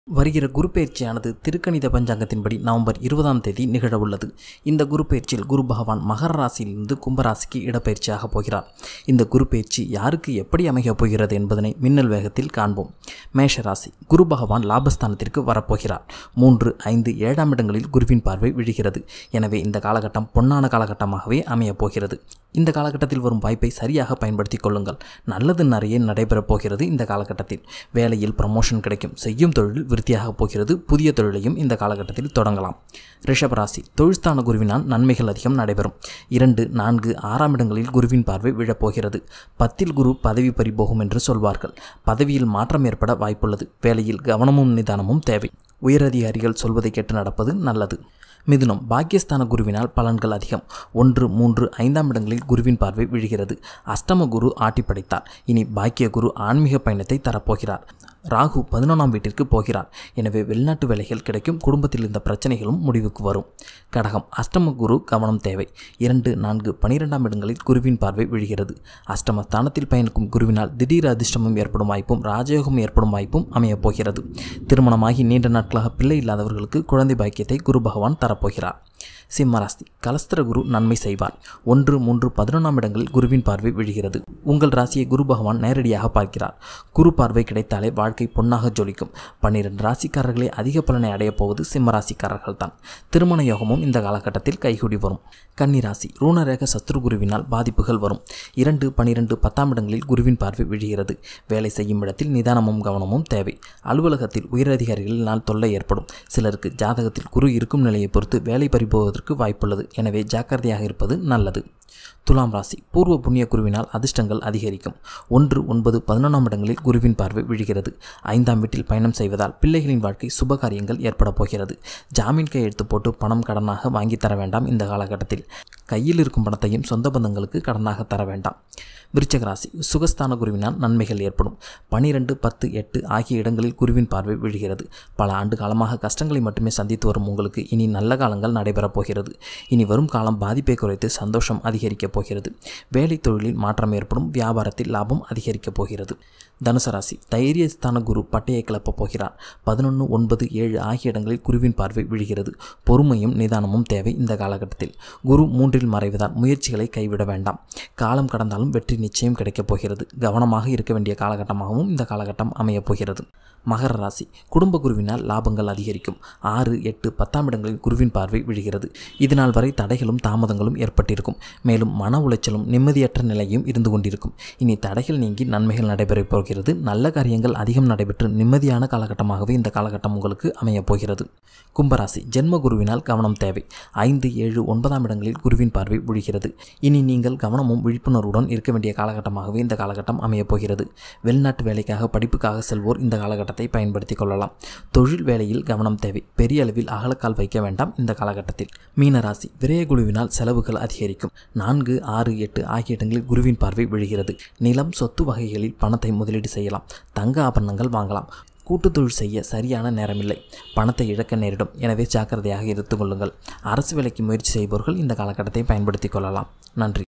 வருகிற குரு பயிற்சியானது திருக்கணித பஞ்சாங்கத்தின்படி நவம்பர் இருபதாம் தேதி நிகழவுள்ளது இந்த குரு பயிற்சியில் குரு பகவான் மகர ராசியிலிருந்து கும்பராசிக்கு இடப்பெயர்ச்சியாக போகிறார் இந்த குரு பயிற்சி யாருக்கு எப்படி அமையப் போகிறது என்பதனை மின்னல் வேகத்தில் காண்போம் மேஷ ராசி குரு பகவான் லாபஸ்தானத்திற்கு வரப்போகிறார் மூன்று ஐந்து ஏழாம் இடங்களில் குருவின் பார்வை விழுகிறது எனவே இந்த காலகட்டம் பொன்னான காலகட்டமாகவே அமையப் போகிறது இந்த காலகட்டத்தில் வரும் வாய்ப்பை சரியாக பயன்படுத்திக் கொள்ளுங்கள் நல்லது நிறைய நடைபெறப் போகிறது இந்த காலகட்டத்தில் வேலையில் ப்ரமோஷன் கிடைக்கும் செய்யும் தொழில் விருத்தியாகப் போகிறது புதிய தொழிலையும் இந்த காலகட்டத்தில் தொடங்கலாம் ரிஷபராசி தொழில்ஸ்தான குருவினால் நன்மைகள் அதிகம் நடைபெறும் இரண்டு நான்கு ஆறாம் இடங்களில் குருவின் பார்வை விழப்போகிறது பத்தில் குரு பதவி பறிபோகும் என்று சொல்வார்கள் பதவியில் மாற்றம் ஏற்பட வாய்ப்புள்ளது வேலையில் கவனமும் நிதானமும் தேவை உயரதிகாரிகள் சொல்வதை கேட்டு நடப்பது நல்லது மிதுனம் பாக்கியஸ்தான குருவினால் பலன்கள் அதிகம் ஒன்று மூன்று ஐந்தாம் இடங்களில் குருவின் பார்வை விழுகிறது அஷ்டம குரு ஆட்டி படைத்தார் இனி பாக்கிய குரு ஆன்மீக பயணத்தை தரப்போகிறார் ராகு பதினொன்றாம் வீட்டிற்கு போகிறார் எனவே வெளிநாட்டு வேலைகள் கிடைக்கும் குடும்பத்தில் இருந்த பிரச்சனைகளும் முடிவுக்கு வரும் கடகம் அஷ்டம குரு கவனம் தேவை இரண்டு நான்கு பனிரெண்டாம் இடங்களில் குருவின் பார்வை விழுகிறது அஷ்டம ஸ்தானத்தில் பயணிக்கும் குருவினால் திடீர் அதிர்ஷ்டமும் ஏற்படும் வாய்ப்பும் ராஜயோகம் ஏற்படும் வாய்ப்பும் அமையப் போகிறது திருமணமாகி நீண்ட நாட்களாக பிள்ளை இல்லாதவர்களுக்கு குழந்தை பாக்கியத்தை குரு பகவான் தரப்போகிறார் சிம்மராசி கலஸ்திர குரு நன்மை செய்வார் ஒன்று மூன்று பதினொன்றாம் இடங்களில் குருவின் பார்வை விழுகிறது உங்கள் ராசியை குரு பகவான் நேரடியாக பார்க்கிறார் குரு பார்வை கிடைத்தாலே வாழ்க்கை பொன்னாக ஜொலிக்கும் பன்னிரண்டு ராசிக்காரர்களே அதிக பலனை அடையப் போவது சிம்ம ராசிக்காரர்கள் தான் திருமண யோகமும் இந்த காலகட்டத்தில் கைகூடி வரும் கன்னிராசி ரூணரேக சத்ரு குருவினால் பாதிப்புகள் வரும் இரண்டு பனிரெண்டு பத்தாம் இடங்களில் குருவின் பார்வை விழுகிறது வேலை செய்யும் இடத்தில் நிதானமும் கவனமும் தேவை அலுவலகத்தில் உயரதிகாரிகளினால் தொல்லை ஏற்படும் சிலருக்கு ஜாதகத்தில் குரு இருக்கும் நிலையை பொறுத்து வேலை பறிபோவதற்கு வாய்ப்புள்ளது எனவே ஜாக்கிரதையாக இருப்பது நல்லது துலாம் ராசி பூர்வ புண்ணிய குருவினால் அதிர்ஷ்டங்கள் அதிகரிக்கும் ஒன்று ஒன்பது பதினொன்றாம் இடங்களில் குருவின் பார்வை விழுகிறது ஐந்தாம் வீட்டில் பயணம் செய்வதால் பிள்ளைகளின் வாழ்க்கை சுபகாரியங்கள் ஏற்பட போகிறது ஜாமீன் கையெழுத்து போட்டு பணம் கடனாக வாங்கி தர வேண்டாம் இந்த காலகட்டத்தில் கையில் இருக்கும் பணத்தையும் சொந்த பந்தங்களுக்கு கடனாக தர வேண்டாம் விருச்சக ராசி சுகஸ்தான குருவினால் நன்மைகள் ஏற்படும் பனிரெண்டு பத்து எட்டு ஆகிய இடங்களில் குருவின் பார்வை விழுகிறது பல ஆண்டு காலமாக கஷ்டங்களை மட்டுமே சந்தித்து வரும் உங்களுக்கு இனி நல்ல காலங்கள் நடைபெறப் போகிறது இனி வரும் காலம் பாதிப்பை குறைத்து சந்தோஷம் அதிகரிக்கப் போகிறது வேலை தொழிலில் மாற்றம் ஏற்படும் வியாபாரத்தில் லாபம் அதிகரிக்கப் போகிறது தனுசு ராசி தைரியஸ்தான குரு பட்டையை கிளப்பப் போகிறார் பதினொன்று ஒன்பது ஏழு ஆகிய இடங்களில் குருவின் பார்வை விழுகிறது பொறுமையும் நிதானமும் தேவை இந்த காலகட்டத்தில் குரு மூன்றில் மறைவதால் முயற்சிகளை கைவிட வேண்டாம் காலம் கடந்தாலும் வெற்றி நிச்சயம் கிடைக்கப் போகிறது கவனமாக இருக்க வேண்டிய காலகட்டமாகவும் இந்த காலகட்டம் அமையப் போகிறது மகர ராசி குடும்ப குருவினால் லாபங்கள் அதிகரிக்கும் ஆறு எட்டு பத்தாம் இடங்களில் குருவின் பார்வை விழுகிறது இதனால் வரை தடைகளும் தாமதங்களும் ஏற்பட்டிருக்கும் மேலும் மன உளைச்சலும் நிம்மதியற்ற நிலையும் இருந்து கொண்டிருக்கும் இனி தடைகள் நீங்கி நன்மைகள் நடைபெறப் போகிறது நல்ல காரியங்கள் அதிகம் நடைபெற்று நிம்மதியான காலகட்டமாகவே இந்த காலகட்டம் உங்களுக்கு அமையப் போகிறது கும்பராசி ஜென்ம குருவினால் கவனம் தேவை ஐந்து ஏழு ஒன்பதாம் இடங்களில் குருவின் பார்வை விழுகிறது இனி நீங்கள் கவனமும் விழிப்புணர்வுடன் இருக்க வேண்டிய காலகட்டமாகவே இந்த காலகட்டம் அமையப் போகிறது வெளிநாட்டு வேலைக்காக படிப்புக்காக செல்வோர் இந்த காலகட்டத்தை பயன்படுத்திக் கொள்ளலாம் தொழில் வேலையில் கவனம் தேவை பெரிய அளவில் அகலக்கால் வைக்க வேண்டாம் இந்த காலகட்டத்தில் மீனராசி விரயகுழுவினால் செலவுகள் அதிகரிக்கும் நான்கு ஆறு எட்டு ஆகிய இடங்களில் குருவின் பார்வை விழுகிறது நிலம் சொத்து வகைகளில் பணத்தை முதலீடு செய்யலாம் தங்க ஆபரணங்கள் வாங்கலாம் கூட்டுத் தொழில் செய்ய சரியான நேரமில்லை பணத்தை இழக்க நேரிடும் எனவே ஜாக்கிரதையாக இருந்து கொள்ளுங்கள் அரசு வேலைக்கு முயற்சி செய்பவர்கள் இந்த காலகட்டத்தை பயன்படுத்திக் கொள்ளலாம் நன்றி